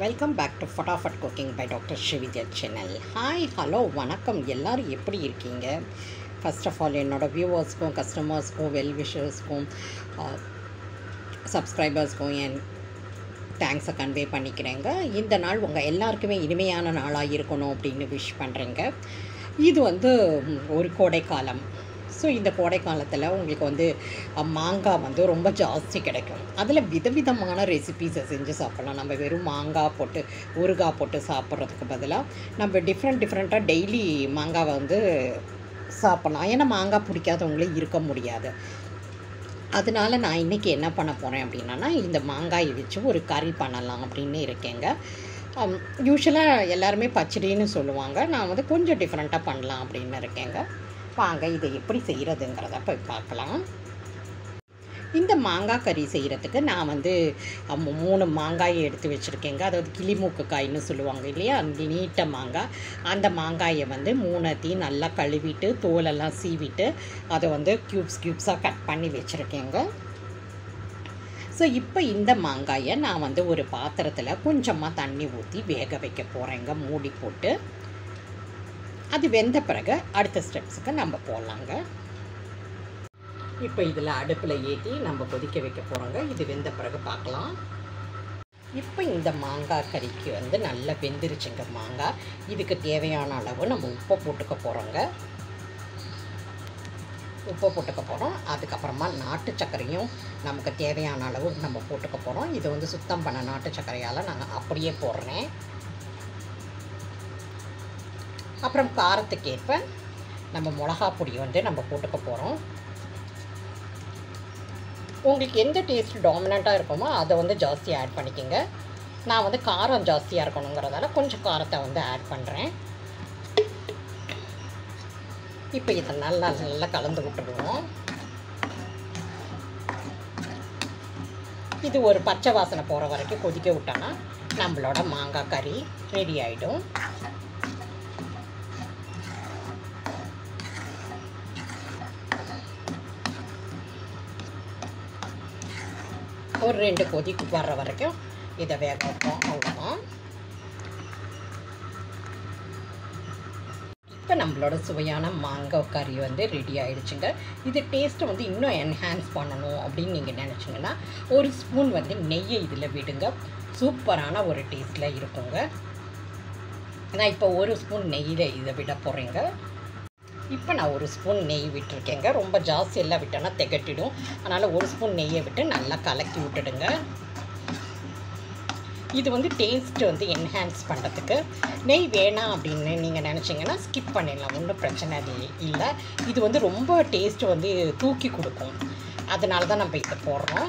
welcome back to Fatafat cooking by doctor Srividya channel hi hello வணக்கம் எல்லோரும் எப்படி இருக்கீங்க ஃபர்ஸ்ட் ஆஃப் ஆல் என்னோடய வியூவர்ஸ்க்கும் கஸ்டமர்ஸ்க்கும் வெல் விஷர்ஸ்க்கும் சப்ஸ்கிரைபர்ஸ்க்கும் என் தேங்க்ஸை கன்வே பண்ணிக்கிறேங்க இந்த நாள் உங்கள் எல்லாருக்குமே இனிமையான நாளாக இருக்கணும் அப்படின்னு விஷ் பண்ணுறேங்க இது வந்து ம், ஒரு கோடைக்காலம் ஸோ இந்த கோடை காலத்தில் உங்களுக்கு வந்து அஹ், மாங்காய் வந்து ரொம்ப ஜாஸ்தி கிடைக்கும் அதில் விதவிதமான ரெசிபீஸை செஞ்சு சாப்பிட்லாம் நம்ம வெறும் மாங்காய் போட்டு ஊறுகாய் போட்டு சாப்பிட்றதுக்கு பதிலாக நம்ம டிஃப்ரெண்ட் டிஃப்ரெண்ட்டாக டெய்லி மாங்காவை வந்து சாப்பிட்லாம் ஏன்னா மாங்காய் பிடிக்காதவங்களே இருக்க முடியாது அதனால நான் இன்றைக்கி என்ன பண்ண போகிறேன் அப்படின்னா இந்த மாங்காயை வச்சு ஒரு கறி பண்ணலாம் அப்படின்னு இருக்கேங்க யூஸ்வலாக எல்லாருமே பச்சடின்னு சொல்லுவாங்க நான் வந்து கொஞ்சம் டிஃப்ரெண்ட்டாக பண்ணலாம் அப்படின்னு இருக்கேங்க வாங்க இதை எப்படி செய்கிறதுங்கிறத போய் பார்க்கலாம் இந்த மாங்காய் கறி செய்கிறதுக்கு நான் வந்து அம், மூணு மாங்காயை எடுத்து வச்சுருக்கேங்க அதாவது கிளிமூக்கு காய்னு சொல்லுவாங்க இல்லையா அந்த நீட்ட மாங்காய் அந்த மாங்காயை வந்து மூணத்தையும் நல்லா கழுவிட்டு தோலெல்லாம் சீவிட்டு அதை வந்து க்யூப்ஸ் க்யூப்ஸாக கட் பண்ணி வச்சுருக்கேங்க ஸோ இப்போ இந்த மாங்காயை நான் வந்து ஒரு பாத்திரத்தில் கொஞ்சமாக தண்ணி ஊற்றி வேக வைக்க போகிறேங்க மூடி போட்டு அது வெந்த பிறகு அடுத்த ஸ்டெப்ஸுக்கு நம்ம போகலாங்க இப்போ இதில் அடுப்பில் ஏற்றி நம்ம கொதிக்க வைக்க போகிறோங்க இது வெந்த பிறகு பார்க்கலாம் இப்போ இந்த மாங்காய் கறிக்கு வந்து நல்லா வெந்துருச்சுங்க மாங்காய் இதுக்கு தேவையான அளவு நம்ம உப்பை போட்டுக்க போகிறோங்க உப்பை போட்டுக்க போகிறோம் அதுக்கப்புறமா நாட்டு சர்க்கரையும் நமக்கு தேவையான அளவு நம்ம போட்டுக்க போகிறோம் இது வந்து சுத்தம் பண்ண நாட்டு சர்க்கரையால் நான் அப்படியே போடுறேன் அப்புறம் காரத்துக்கேற்ப நம்ம மிளகா பொடி வந்து நம்ம போட்டுக்க போகிறோம் உங்களுக்கு எந்த டேஸ்ட் டாமினண்ட்டாக இருக்குமோ அதை வந்து ஜாஸ்தி ஆட் பண்ணிக்கோங்க நான் வந்து காரம் ஜாஸ்தியாக இருக்கணுங்கிறதால கொஞ்சம் காரத்தை வந்து ஆட் பண்ணுறேன் இப்போ இதை நல்லா நல்லா கலந்து விட்டுடுவோம் இது ஒரு பச்சை வாசனை போகிற வரைக்கும் கொதிக்க விட்டோன்னா நம்மளோட மாங்காய் கறி ரெடி ஆகிடும் ஒரு ரெண்டு கொதி வர்ற வரைக்கும் இதை வேக வைப்போம் அவ்வளோதான் இப்போ நம்மளோட சுவையான மாங்காய் கறி வந்து ரெடி ஆயிடுச்சுங்க இது டேஸ்ட்டை வந்து இன்னும் என்ஹான்ஸ் பண்ணணும் அப்படின்னு நீங்கள் நினச்சிங்கன்னா ஒரு ஸ்பூன் வந்து நெய்யை இதில் விடுங்க சூப்பரான ஒரு டேஸ்ட்டில் இருக்குங்க நான் இப்போ ஒரு ஸ்பூன் நெய்யில் இதை விட போகிறேங்க இப்போ நான் ஒரு ஸ்பூன் நெய் விட்டுருக்கேங்க ரொம்ப ஜாஸ்தி எல்லாம் விட்டோன்னா திகட்டிடும் அதனால் ஒரு ஸ்பூன் நெய்யை விட்டு நல்லா கலக்கி விட்டுடுங்க இது வந்து டேஸ்ட் வந்து என்ஹான்ஸ் பண்ணுறதுக்கு நெய் வேணாம் அப்படின்னு நீங்கள் நினச்சிங்கன்னா ஸ்கிப் பண்ணிடலாம் ஒன்றும் பிரச்சனை அது இல்லை இது வந்து ரொம்ப டேஸ்ட் வந்து தூக்கி கொடுக்கும் அதனால தான் நம்ம இதை போடுறோம்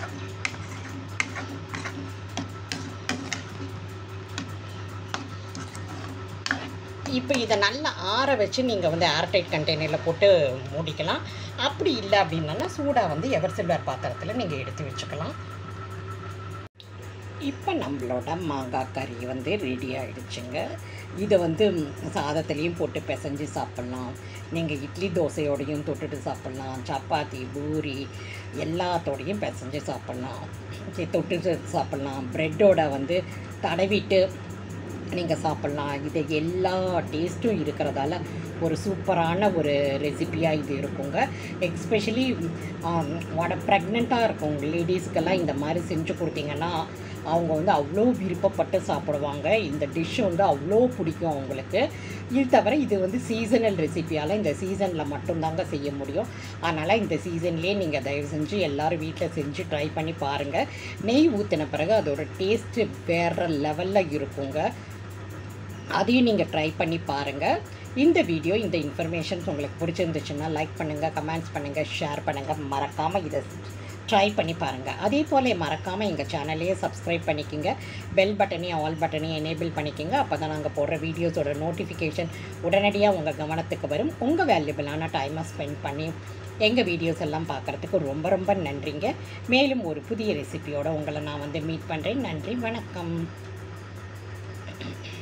இப்போ இதை நல்லா ஆற வச்சு நீங்கள் வந்து ஏர்டைட் கண்டெய்னரில் போட்டு மூடிக்கலாம் அப்படி இல்லை அப்படின்னா சூடாக வந்து எவர் சில்வர் பாத்திரத்தில் நீங்கள் எடுத்து வச்சுக்கலாம் இப்போ நம்மளோட மாங்காய் கறி வந்து ரெடி ஆயிடுச்சுங்க இதை வந்து சாதத்துலேயும் போட்டு பிசைஞ்சு சாப்பிட்லாம் நீங்கள் இட்லி தோசையோடையும் தொட்டுட்டு சாப்பிட்லாம் சப்பாத்தி பூரி எல்லாத்தோடையும் பிசைஞ்சு சாப்பிட்லாம் சரி, தொட்டுட்டு சாப்பிட்லாம் ப்ரெட்டோட வந்து தடவிட்டு நீங்கள் சாப்பிட்லாம் இது எல்லா டேஸ்ட்டும் இருக்கிறதால ஒரு சூப்பரான ஒரு ரெசிபியாக இது இருக்குங்க எக்ஸ்பெஷலி வட ப்ரெக்னெண்ட்டாக இருக்கவங்க லேடிஸ்க்கெல்லாம் இந்த மாதிரி செஞ்சு கொடுத்தீங்கன்னா அவங்க வந்து அவ்வளோ விருப்பப்பட்டு சாப்பிடுவாங்க இந்த டிஷ் வந்து அவ்வளோ பிடிக்கும் அவங்களுக்கு இது தவிர இது வந்து சீசனல் ரெசிபியால் இந்த சீசனில் மட்டும்தாங்க செய்ய முடியும் அதனால் இந்த சீசன்லேயே நீங்கள் தயவு செஞ்சு எல்லோரும் வீட்டில் செஞ்சு ட்ரை பண்ணி பாருங்கள் நெய் ஊற்றின பிறகு அதோட டேஸ்ட்டு வேறு லெவலில் இருக்குங்க அதையும் நீங்கள் ட்ரை பண்ணி பாருங்கள் இந்த வீடியோ இந்த இன்ஃபர்மேஷன்ஸ் உங்களுக்கு பிடிச்சிருந்துச்சுன்னா லைக் பண்ணுங்கள் கமெண்ட்ஸ் பண்ணுங்கள் ஷேர் பண்ணுங்கள் மறக்காமல் இதை ட்ரை பண்ணி பாருங்கள் அதே போல் மறக்காமல் எங்கள் சேனலையே சப்ஸ்கிரைப் பண்ணிக்கோங்க பெல் பட்டனையும் ஆல் பட்டனையும் எனேபிள் பண்ணிக்கோங்க அப்போ தான் நாங்கள் போடுற வீடியோஸோட நோட்டிஃபிகேஷன் உடனடியாக உங்கள் கவனத்துக்கு வரும் உங்கள் வேல்யூபிளான டைமை ஸ்பெண்ட் பண்ணி எங்கள் வீடியோஸ் எல்லாம் பார்க்குறதுக்கு ரொம்ப ரொம்ப நன்றிங்க மேலும் ஒரு புதிய ரெசிபியோட உங்களை நான் வந்து மீட் பண்ணுறேன் நன்றி வணக்கம்